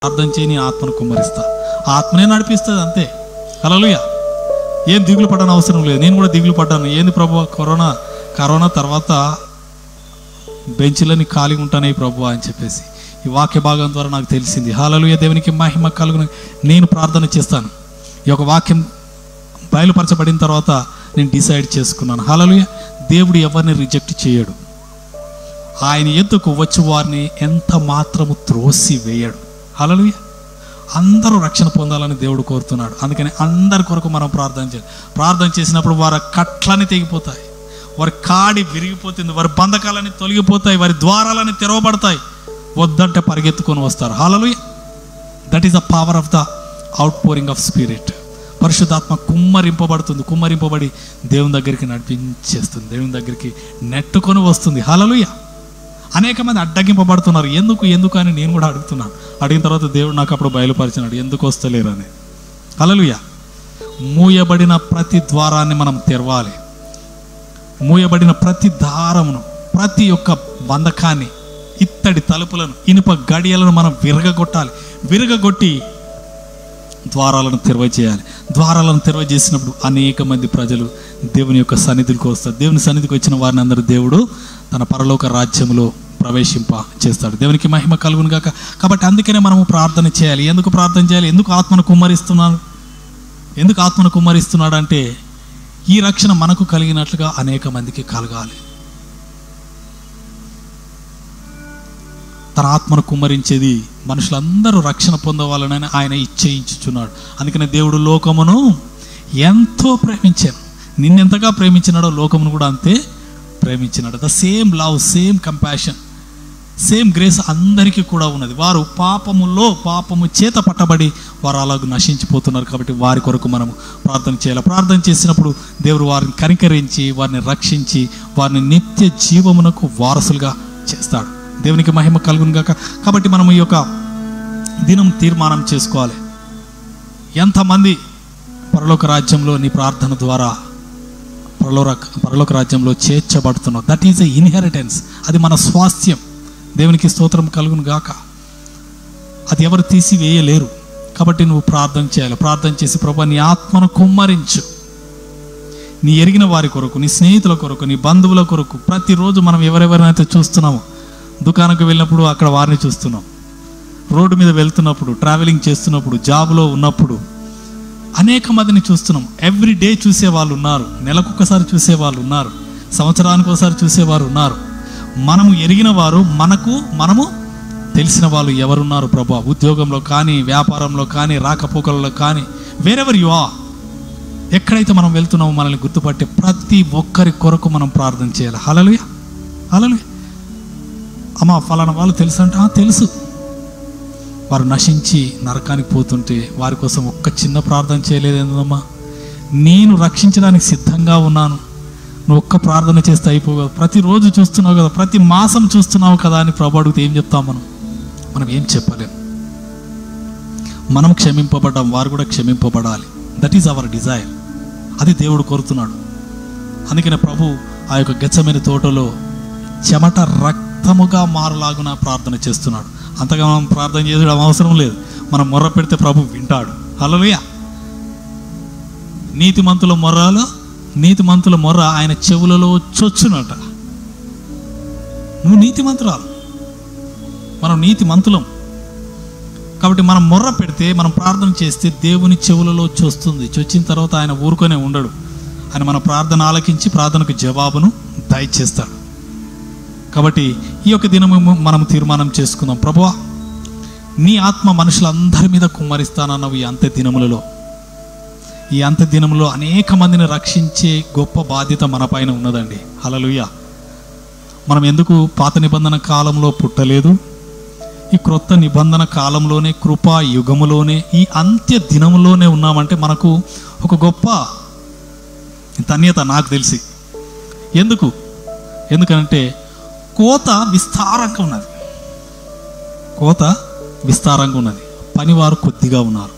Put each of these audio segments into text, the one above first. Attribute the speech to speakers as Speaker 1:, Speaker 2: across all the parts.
Speaker 1: ప్రార్థన చేయి నీ ఆత్మను కుమ్మరిస్తా ఆ ఆత్మనే నడిపిస్తుంది అంతే హల్లెలూయా ఏం దిగులు పడని అవసరం లేదు నేను కూడా దిగులు పడ్డాను ఏంది ప్రభు కరోనా కరోనా తర్వాత బెంచ్లని ఖాళీ ఉంటానే ప్రభు అని చెప్పేసి ఈ వాక్య భాగం ద్వారా నాకు తెలిసింది హాలలుయ దేవునికి మహిమ కలుగును నేను ప్రార్థన చేస్తాను ఈ యొక్క వాక్యం బయలుపరచబడిన తర్వాత నేను డిసైడ్ చేసుకున్నాను హాలలుయ దేవుడు ఎవరిని రిజెక్ట్ చేయడు ఆయన ఎద్దుకు వచ్చి వారిని ఎంత మాత్రము త్రోసి వేయడు హలలుయ అందరూ రక్షణ పొందాలని దేవుడు కోరుతున్నాడు అందుకని అందరి కొరకు మనం ప్రార్థన చేయాలి ప్రార్థన చేసినప్పుడు వారి కట్లని తెగిపోతాయి వారి కాడి విరిగిపోతుంది వారి బంధకాలని తొలగిపోతాయి వారి ద్వారాలని తెరవబడతాయి వద్దంటే పరిగెత్తుకొని వస్తారు hallelujah that is the power of the outpouring of spirit పరిశుద్ధాత్మ కుమ్మరింపబడుతుంది కుమ్మరింపబడి దేవుని దగ్గరికి నడిపించేస్తుంది దేవుని దగ్గరికి నెట్టుకొని వస్తుంది హలలుయ అనేక మంది అడ్డగింపబడుతున్నారు ఎందుకు ఎందుకు అని నేను కూడా అడుగుతున్నాను అడిగిన తర్వాత దేవుడు నాకు అప్పుడు బయలుపరిచినాడు ఎందుకు వస్తలేరు అని హలలుయ మూయబడిన ప్రతి ద్వారాన్ని మనం తెరవాలి మూయబడిన ప్రతి దారమును ప్రతి ఒక్క బంధకాన్ని ఇత్తడి తలుపులను ఇనుప గడియలను మనం విరగగొట్టాలి విరగగొట్టి ద్వారాలను తెరవ చేయాలి ద్వారాలను తెరవ చేసినప్పుడు అనేక మంది ప్రజలు దేవుని యొక్క సన్నిధికి వస్తారు దేవుని సన్నిధికి వచ్చిన వారిని అందరూ దేవుడు తన పరలోక రాజ్యంలో ప్రవేశింప చేస్తాడు దేవునికి మహిమ కలుగును గాక కాబట్టి అందుకనే మనము ప్రార్థన చేయాలి ఎందుకు ప్రార్థన చేయాలి ఎందుకు ఆత్మను కుమ్మరిస్తున్నాడు ఎందుకు ఆత్మను కుమ్మరిస్తున్నాడు అంటే ఈ రక్షణ మనకు కలిగినట్లుగా అనేక మందికి కలగాలి తన ఆత్మను కుమ్మరించేది మనుషులందరూ రక్షణ పొందవాలని ఆయన ఇచ్చేయించుచున్నాడు అందుకనే దేవుడు లోకమును ఎంతో ప్రేమించాను నిన్నెంతగా ప్రేమించినాడో లోకమును కూడా అంతే ప్రేమించినాడు the same love same compassion same grace అందరికీ కూడా ఉన్నది వారు పాపములో పాపము చేత పట్టబడి వారు అలాగ నశించిపోతున్నారు కాబట్టి వారి కొరకు మనము ప్రార్థన చేయాలి ప్రార్థన చేసినప్పుడు దేవుడు వారిని కనికరించి వారిని రక్షించి వారిని నిత్య జీవమునకు వారసులుగా చేస్తాడు దేవునికి మహిమ కలుగును గాక కాబట్టి మనం ఈ యొక్క దినం తీర్మానం చేసుకోవాలి ఎంతమంది పరలోక రాజ్యంలో నీ ప్రార్థన ద్వారా పరలోక పరలోక రాజ్యంలో చేర్చబడుతున్నావు దట్ ఈజ్ ఎ ఇన్హెరిటెన్స్ అది మన స్వాస్థ్యం దేవునికి స్తోత్రం కలుగును గాక అది ఎవరు తీసివేయలేరు కాబట్టి నువ్వు ప్రార్థన చేయాలి ప్రార్థన చేసి ప్రభా నీ ఆత్మను కుమ్మరించు నీ ఎరిగిన వారి కొరకు నీ స్నేహితుల కొరకు నీ బంధువుల కొరకు ప్రతిరోజు మనం ఎవరెవరినైతే చూస్తున్నామో దుకాణంకి వెళ్ళినప్పుడు అక్కడ వారిని చూస్తున్నాం రోడ్డు మీద వెళ్తున్నప్పుడు ట్రావెలింగ్ చేస్తున్నప్పుడు జాబ్లో ఉన్నప్పుడు అనేక మందిని చూస్తున్నాం ఎవ్రీ డే చూసే వాళ్ళు ఉన్నారు నెలకొకసారి చూసే వాళ్ళు ఉన్నారు సంవత్సరానికి ఒకసారి చూసేవారు ఉన్నారు మనము ఎరిగిన వారు మనకు మనము తెలిసిన వాళ్ళు ఎవరున్నారు ప్రభా ఉద్యోగంలో కానీ వ్యాపారంలో కానీ రాకపోకలలో కానీ వేరెవర్ యు ఆర్ ఎక్కడైతే మనం వెళ్తున్నామో మనల్ని గుర్తుపట్టే ప్రతి ఒక్కరి కొరకు మనం ప్రార్థన చేయాలి హలలుయ హలలుయ అమ్మ ఫలానా వాళ్ళు తెలుసు అంటే "ఆ, తెలుసు వారు నశించి నరకానికి పోతుంటే వారి కోసం ఒక్క చిన్న ప్రార్థన చేయలేదేందమ్మా నేను రక్షించడానికి సిద్ధంగా ఉన్నాను నువ్వు ఒక్క ప్రార్థన చేస్తే అయిపోవు కదా ప్రతిరోజు చూస్తున్నావు కదా ప్రతి మాసం చూస్తున్నావు కదా అని ప్రభు అడిగితే ఏం చెప్తాం మనం మనం ఏం చెప్పలేం మనం క్షమింపబడ్డాం వారు కూడా క్షమింపబడాలి దట్ ఈజ్ అవర్ డిజైర్ అది దేవుడు కోరుతున్నాడు అందుకనే ప్రభు ఆ యొక్క గెచ్చమైన తోటలో చెమట రక్తముగా మారులాగున ప్రార్థన చేస్తున్నాడు అంతగా మనం ప్రార్థన చేయడం అవసరం లేదు మనం మొర్ర పెడితే ప్రభు వింటాడు హల్లెలూయా నీతిమంతుల మొర్రలో నీతిమంతుల మొర్ర ఆయన చెవులలో చొచ్చునట నువ్వు నీతిమంతురాలు మనం నీతిమంతులం కాబట్టి మనం మొర్ర పెడితే మనం ప్రార్థన చేస్తే దేవుని చెవులలో చొస్తుంది చొచ్చిన తర్వాత ఆయన ఊరుకొనే ఉండడు ఆయన మన ప్రార్థన ఆలకించి ప్రార్థనకు జవాబును దయచేస్తాడు కాబట్టి ఈ యొక్క దినము మనం తీర్మానం చేసుకుందాం ప్రభువా నీ ఆత్మ మనుషులందరి మీద కుమ్మరిస్తానన్నవి ఈ అంత్య దినములలో ఈ అంత్య దినములో అనేక మందిని రక్షించే గొప్ప బాధ్యత మన పైన ఉన్నదండి హలలుయ మనం ఎందుకు పాత నిబంధన కాలంలో పుట్టలేదు ఈ క్రొత్త నిబంధన కాలంలోనే కృపా యుగములోనే ఈ అంత్య దినములోనే ఉన్నామంటే మనకు ఒక గొప్ప ధన్యత నాకు తెలిసి ఎందుకు ఎందుకంటే కోత విస్తారంగా ఉన్నది కోత విస్తారంగా ఉన్నది పనివారు కొద్దిగా ఉన్నారు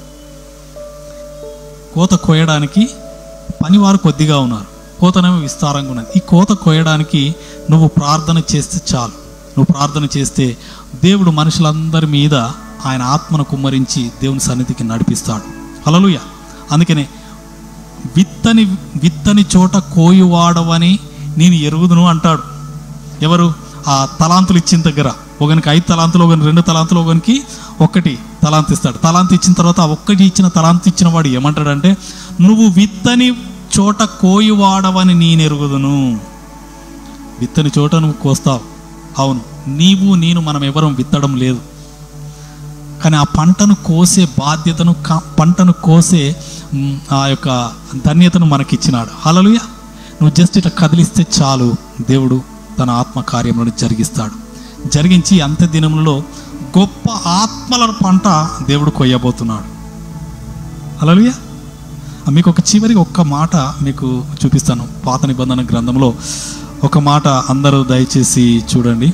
Speaker 1: కోత కోయడానికి పనివారు కొద్దిగా ఉన్నారు కోతనేమో విస్తారంగా ఉన్నది ఈ కోత కోయడానికి నువ్వు ప్రార్థన చేస్తే చాలు నువ్వు ప్రార్థన చేస్తే దేవుడు మనుషులందరి మీద ఆయన ఆత్మను కుమ్మరించి దేవుని సన్నిధికి నడిపిస్తాడు హల్లెలూయా అందుకనే విత్తని విత్తని చోట కోయువాడవని నేను ఎరుగుదును అంటాడు ఎవరు ఆ తలాంతులు ఇచ్చిన దగ్గర ఒకనికి ఐదు తలాంతులు ఒకని రెండు తలాంతులు ఒకనికి ఒక్కటి తలాంతు ఇస్తాడు తలాంతు ఇచ్చిన తర్వాత ఆ ఒక్కటి ఇచ్చిన తలాంతు ఇచ్చిన వాడు ఏమంటాడంటే నువ్వు విత్తని చోట కోయువాడవని నేను ఎరుగుదును విత్తని చోట నువ్వు కోస్తావు అవును నీవు నేను మనం ఎవరం విత్తడం లేదు కానీ ఆ పంటను కోసే బాధ్యతను క- పంటను కోసే మ్, ఆ యొక్క ధన్యతను మనకిచ్చినాడు హలలుయ నువ్వు జస్ట్ ఇట్లా కదిలిస్తే చాలు దేవుడు తన ఆత్మ కార్యములను జరిగిస్తాడు జరిగించి అంత్య దినములలో గొప్ప ఆత్మల పంట దేవుడు కొయ్యబోతున్నాడు హలలుయ మీకు ఒక చివరికి ఒక్క మాట మీకు చూపిస్తాను పాత నిబంధన గ్రంథంలో ఒక మాట అందరూ దయచేసి చూడండి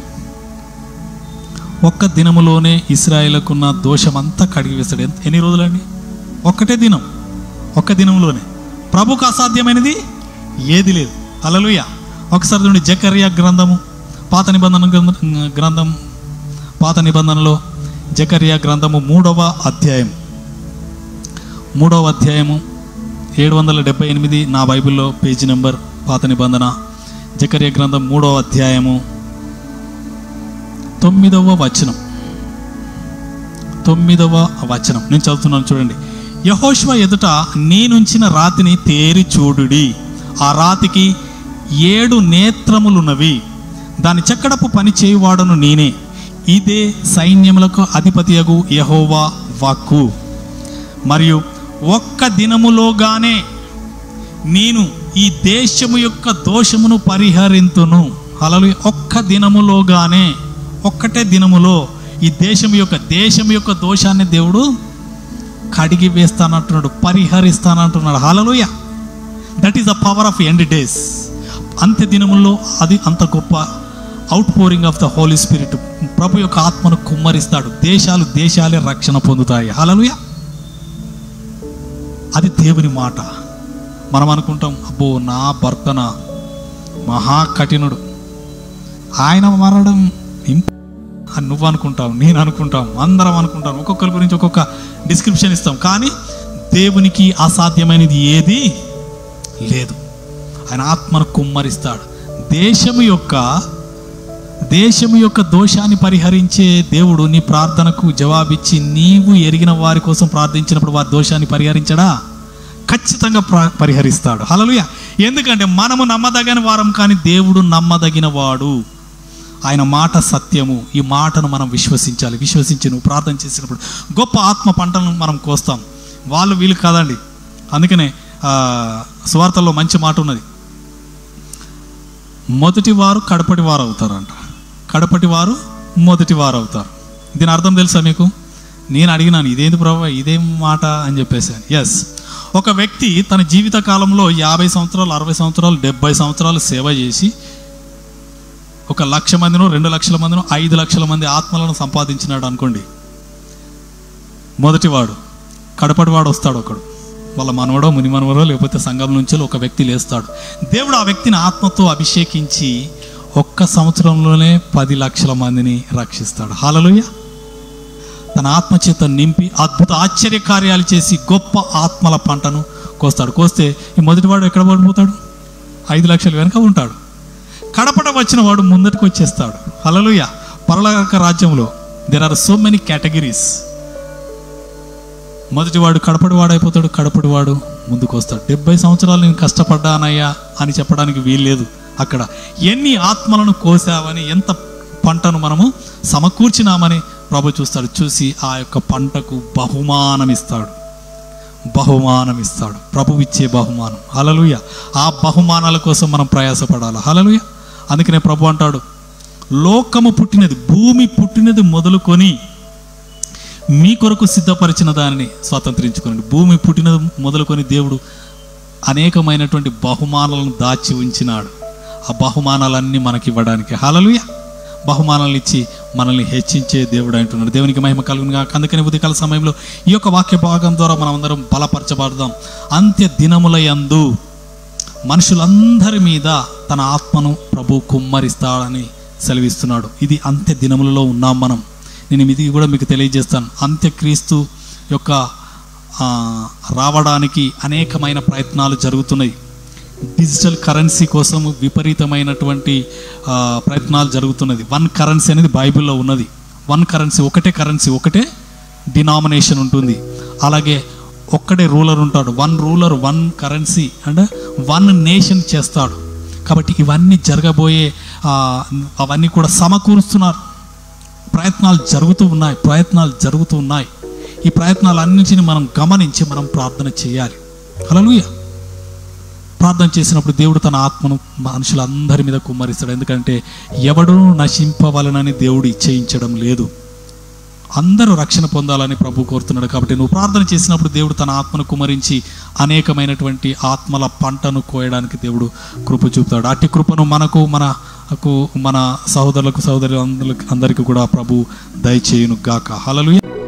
Speaker 1: ఒక్క దినములోనే ఇస్రాయేల్కున్న దోషమంతా కడిగి వేస్తాడు ఎంత- ఎన్ని రోజులండి ఒక్కటే దినం ఒక్క దినంలోనే ప్రభుకు అసాధ్యమైనది ఏది లేదు అలలుయ ఒకసారి చూడండి జకర్యా గ్రంథము పాత నిబంధన గ్రంథ- గ్రంథం పాత నిబంధనలో జకర్యా గ్రంథము మూడవ అధ్యాయం మూడవ అధ్యాయము ఏడు వందల డెబ్బై ఎనిమిది నా బైబిల్లో పేజీ నెంబర్ పాత నిబంధన జకర్య గ్రంథం మూడవ అధ్యాయము తొమ్మిదవ వచనం తొమ్మిదవ వచనం నేను చదువుతున్నాను చూడండి యహోష్వ ఎదుట నేనుంచిన రాతిని తేరి చూడుడి ఆ రాతికి ఏడు నేత్రములున్నవి దాని చెక్కడపు పని చేయువాడను నేనే ఇదే సైన్యములకు అధిపతియగు యహోవా వాక్కు మరియు ఒక్క దినములోగానే నేను ఈ దేశము యొక్క దోషమును పరిహరింతును అలలు ఒక్క దినములోగానే ఒక్కటే దినములో ఈ దేశం యొక్క దేశం యొక్క దోషాన్ని దేవుడు కడిగి వేస్తానంటున్నాడు పరిహరిస్తానంటున్నాడు hallelujah that is the power of end days అంత్య దినముల్లో అది అంత గొప్ప outpouring of the holy spirit ప్రభు యొక్క ఆత్మను కుమ్మరిస్తాడు దేశాలు దేశాలే రక్షణ పొందుతాయి హలలుయ అది దేవుని మాట మనం అనుకుంటాం అబ్బో నా భర్తన మహా కఠినుడు ఆయన మారడం ఇంప్ అని నువ్వు అనుకుంటావు నేను అనుకుంటాం అందరం అనుకుంటాం ఒక్కొక్కరి గురించి ఒక్కొక్క డిస్క్రిప్షన్ ఇస్తాం కానీ దేవునికి అసాధ్యమైనది ఏది లేదు ఆయన ఆత్మను కుమ్మరిస్తాడు దేశము యొక్క దేశము యొక్క దోషాన్ని పరిహరించే దేవుడు నీ ప్రార్థనకు జవాబిచ్చి నీవు ఎరిగిన వారి కోసం ప్రార్థించినప్పుడు వారి దోషాన్ని పరిహరించడా ఖచ్చితంగా ప్ర- పరిహరిస్తాడు హలలుయ ఎందుకంటే మనము నమ్మదగిన వారం కానీ దేవుడు నమ్మదగిన వాడు ఆయన మాట సత్యము ఈ మాటను మనం విశ్వసించాలి విశ్వసించి నువ్వు ప్రార్థన చేసినప్పుడు గొప్ప ఆత్మ పంటను మనం కోస్తాం వాళ్ళు వీళ్ళు కాదండి అందుకనే ఆ, సువార్తల్లో మంచి మాట ఉన్నది మొదటి వారు కడపటి వారు అవుతారంట కడపటి వారు మొదటి వారు అవుతారు దీని అర్థం తెలుసా మీకు నేను అడిగినాను ఇదేంటి ప్రభావ ఇదేం మాట అని చెప్పేసాను ఎస్ ఒక వ్యక్తి తన జీవిత కాలంలో యాభై సంవత్సరాలు అరవై సంవత్సరాలు డెబ్బై సంవత్సరాలు సేవ చేసి ఒక లక్ష మందినో రెండు లక్షల మందినో ఐదు లక్షల మంది ఆత్మలను సంపాదించినాడు అనుకోండి మొదటివాడు కడపటివాడు వస్తాడు ఒకడు వాళ్ళ మనవడో ముని మనవడో లేకపోతే సంఘం నుంచి ఒక వ్యక్తి లేస్తాడు దేవుడు ఆ వ్యక్తిని ఆత్మతో అభిషేకించి ఒక్క సంవత్సరంలోనే పది లక్షల మందిని రక్షిస్తాడు హాలలుయ తన ఆత్మచేత నింపి అద్భుత ఆశ్చర్య కార్యాలు చేసి గొప్ప ఆత్మల పంటను కోస్తాడు కోస్తే ఈ మొదటివాడు ఎక్కడ పడిపోతాడు ఐదు లక్షలు వెనక ఉంటాడు కడపట వచ్చిన వాడు ముందటికి వచ్చేస్తాడు హలలుయ పరలోక రాజ్యంలో there are so many categories మొదటివాడు కడపడివాడు అయిపోతాడు కడపడివాడు ముందుకు వస్తాడు డెబ్బై సంవత్సరాలు నేను కష్టపడ్డానయ్యా అని చెప్పడానికి వీల్లేదు అక్కడ ఎన్ని ఆత్మలను కోసావని ఎంత పంటను మనము సమకూర్చినామని ప్రభు చూస్తాడు చూసి ఆ యొక్క పంటకు బహుమానం ఇస్తాడు బహుమానం ఇస్తాడు ప్రభు ఇచ్చే బహుమానం హలలుయ ఆ బహుమానాల కోసం మనం ప్రయాసపడాలి హలలుయ అందుకనే ప్రభు అంటాడు లోకము పుట్టినది భూమి పుట్టినది మొదలుకొని మీ కొరకు సిద్ధపరిచిన దానిని స్వాతంత్రించుకోండి భూమి పుట్టినది మొదలుకొని దేవుడు అనేకమైనటువంటి బహుమానాలను దాచి ఉంచినాడు ఆ బహుమానాలన్నీ మనకి ఇవ్వడానికి హలలుయ బహుమానాలు ఇచ్చి మనల్ని హెచ్చించే దేవుడు అంటున్నాడు దేవునికి మహిమ కలుగునుగా అందుకని ఉదయకాల సమయంలో ఈ యొక్క వాక్య భాగం ద్వారా మనం అందరం బలపరచబడదాం అంత్య దినముల యందు మనుషులందరి మీద తన ఆత్మను ప్రభు కుమ్మరిస్తాడని సెలవిస్తున్నాడు ఇది అంత్య దినములలో ఉన్నాం మనం నేను ఇది కూడా మీకు తెలియజేస్తాను అంత్యక్రీస్తు యొక్క ఆ, రావడానికి అనేకమైన ప్రయత్నాలు జరుగుతున్నాయి డిజిటల్ కరెన్సీ కోసం విపరీతమైనటువంటి ఆ, ప్రయత్నాలు జరుగుతున్నది వన్ కరెన్సీ అనేది బైబిల్లో ఉన్నది వన్ కరెన్సీ ఒకటే కరెన్సీ ఒకటే డినామినేషన్ ఉంటుంది అలాగే ఒక్కడే రూలర్ ఉంటాడు వన్ రూలర్ వన్ కరెన్సీ అంటే వన్ నేషన్ చేస్తాడు కాబట్టి ఇవన్నీ జరగబోయే ఆ, అవన్నీ కూడా సమకూరుస్తున్నారు ప్రయత్నాలు జరుగుతూ ఉన్నాయి ప్రయత్నాలు జరుగుతూ ఉన్నాయి ఈ ప్రయత్నాలన్నింటిని మనం గమనించి మనం ప్రార్థన చేయాలి హల్లెలూయా ప్రార్థన చేసినప్పుడు దేవుడు తన ఆత్మను మనుషులందరి మీద కుమ్మరిస్తాడు ఎందుకంటే ఎవడు నశింపవలనని దేవుడు ఇచ్చేయించడం లేదు అందరూ రక్షణ పొందాలని ప్రభు కోరుతున్నాడు కాబట్టి నువ్వు ప్రార్థన చేసినప్పుడు దేవుడు తన ఆత్మను కుమరించి అనేకమైనటువంటి ఆత్మల పంటను కోయడానికి దేవుడు కృప చూపుతాడు అట్టి కృపను మనకు మనకు మన సహోదరులకు సహోదరులందరికి అందరికీ కూడా ప్రభు దయచేయును గాక హలలుయ